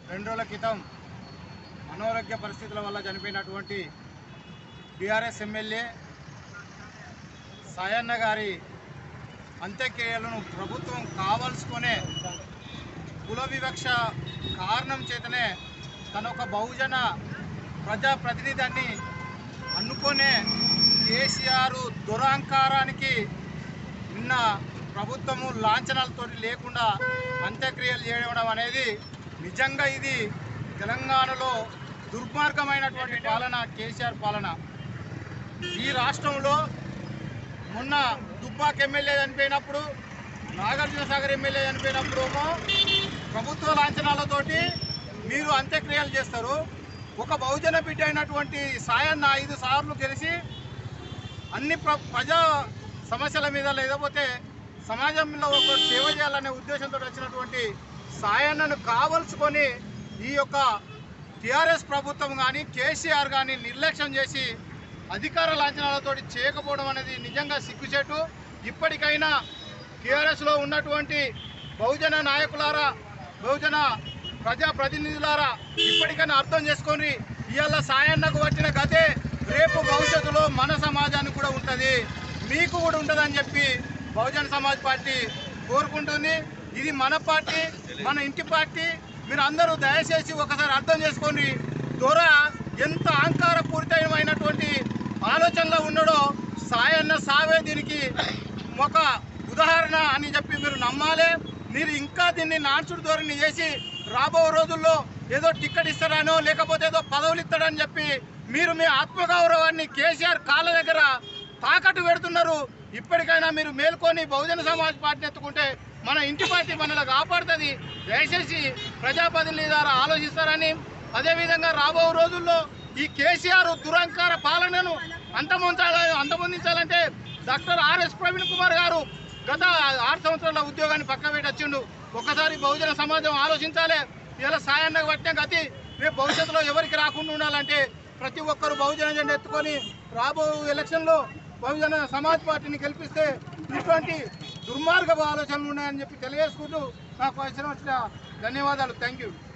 రెండు రోజుల క్రితం అనారోగ్య పరిస్థితుల వల్ల చనిపోయినటువంటి బీఆర్ఎస్ ఎమ్మెల్యే సాయన్న గారి అంత్యక్రియలను ప్రభుత్వం కావాల్సుకునే కుల వివక్ష కారణం చేతనే తన ఒక బహుజన ప్రజాప్రతినిధాన్ని అనుకునే కేసీఆర్ దురహంకారానికి నిన్న ప్రభుత్వము లాంఛనాలతో లేకుండా అంత్యక్రియలు చేయడం అనేది నిజంగా ఇది తెలంగాణలో దుర్మార్గమైనటువంటి పాలన కేసీఆర్ పాలన ఈ రాష్ట్రంలో మొన్న దుబ్బాక్ ఎమ్మెల్యే చనిపోయినప్పుడు నాగార్జున సాగర్ ఎమ్మెల్యే చనిపోయినప్పుడు ఏమో ప్రభుత్వ లాంఛనాలతోటి మీరు అంత్యక్రియలు చేస్తారు ఒక బహుజన బిడ్డ అయినటువంటి సాయన్న ఐదు సార్లు గెలిచి అన్ని ప్ర ప్రజా సమస్యల మీద లేకపోతే సమాజంలో ఒక సేవ చేయాలనే ఉద్దేశంతో వచ్చినటువంటి సాయన్నను కావలసుకొని ఈ యొక్క టిఆర్ఎస్ ప్రభుత్వం కానీ కేసీఆర్ కానీ నిర్లక్ష్యం చేసి అధికార లాంఛనాలతో చేయకపోవడం అనేది నిజంగా సిగ్గుచేటు ఇప్పటికైనా టీఆర్ఎస్లో ఉన్నటువంటి బహుజన నాయకులారా బహుజన ప్రజాప్రతినిధులారా ఇప్పటికైనా అర్థం చేసుకొని ఇవాళ సాయన్నకు వచ్చిన గతే రేపు భవిష్యత్తులో మన సమాజానికి కూడా ఉంటుంది మీకు కూడా ఉంటుందని చెప్పి బహుజన సమాజ్ పార్టీ కోరుకుంటుంది ఇది మన పార్టీ మన ఇంటి పార్టీ మీరు అందరూ దయచేసి ఒకసారి అర్థం చేసుకోండి దొర ఎంత అహంకారపూరితమైనటువంటి ఆలోచనలో ఉన్నాడో సాయన్న సావే దీనికి ఒక ఉదాహరణ అని చెప్పి మీరు నమ్మాలి మీరు ఇంకా దీన్ని నాన్సుడు ధోరణి చేసి రాబో రోజుల్లో ఏదో టికెట్ ఇస్తారనో లేకపోతే ఏదో పదవులు ఇస్తాడని చెప్పి మీరు మీ ఆత్మగౌరవాన్ని కేసీఆర్ కాళ్ళ దగ్గర తాకట్టు పెడుతున్నారు ఇప్పటికైనా మీరు మేల్కొని బహుజన సమాజ్ పార్టీ ఎత్తుకుంటే మన ఇంటి పార్టీ మనల్ని కాపాడుతుంది దయచేసి ప్రజాప్రతినిధి ద్వారా ఆలోచిస్తారని అదేవిధంగా రాబో రోజుల్లో ఈ కేసీఆర్ దురహంకార పాలనను అంతమొంచాలి అంతమొందించాలంటే డాక్టర్ ఆర్ఎస్ ప్రవీణ్ కుమార్ గారు గత ఆరు సంవత్సరాల ఉద్యోగాన్ని పక్క పెట్టి వచ్చిండు ఒక్కసారి బహుజన సమాజం ఆలోచించాలి ఇలా సాయాన్ని పట్టిన గతి రేపు భవిష్యత్తులో ఎవరికి రాకుండా ఉండాలంటే ప్రతి ఒక్కరు బహుజన జెండా ఎత్తుకొని రాబో ఎలక్షన్లో బహుజన సమాజ్ పార్టీని గెలిపిస్తే ఇటువంటి దుర్మార్గపు ఆలోచనలు ఉన్నాయని చెప్పి తెలియజేసుకుంటూ నాకు వచ్చిన వచ్చిన ధన్యవాదాలు థ్యాంక్ యూ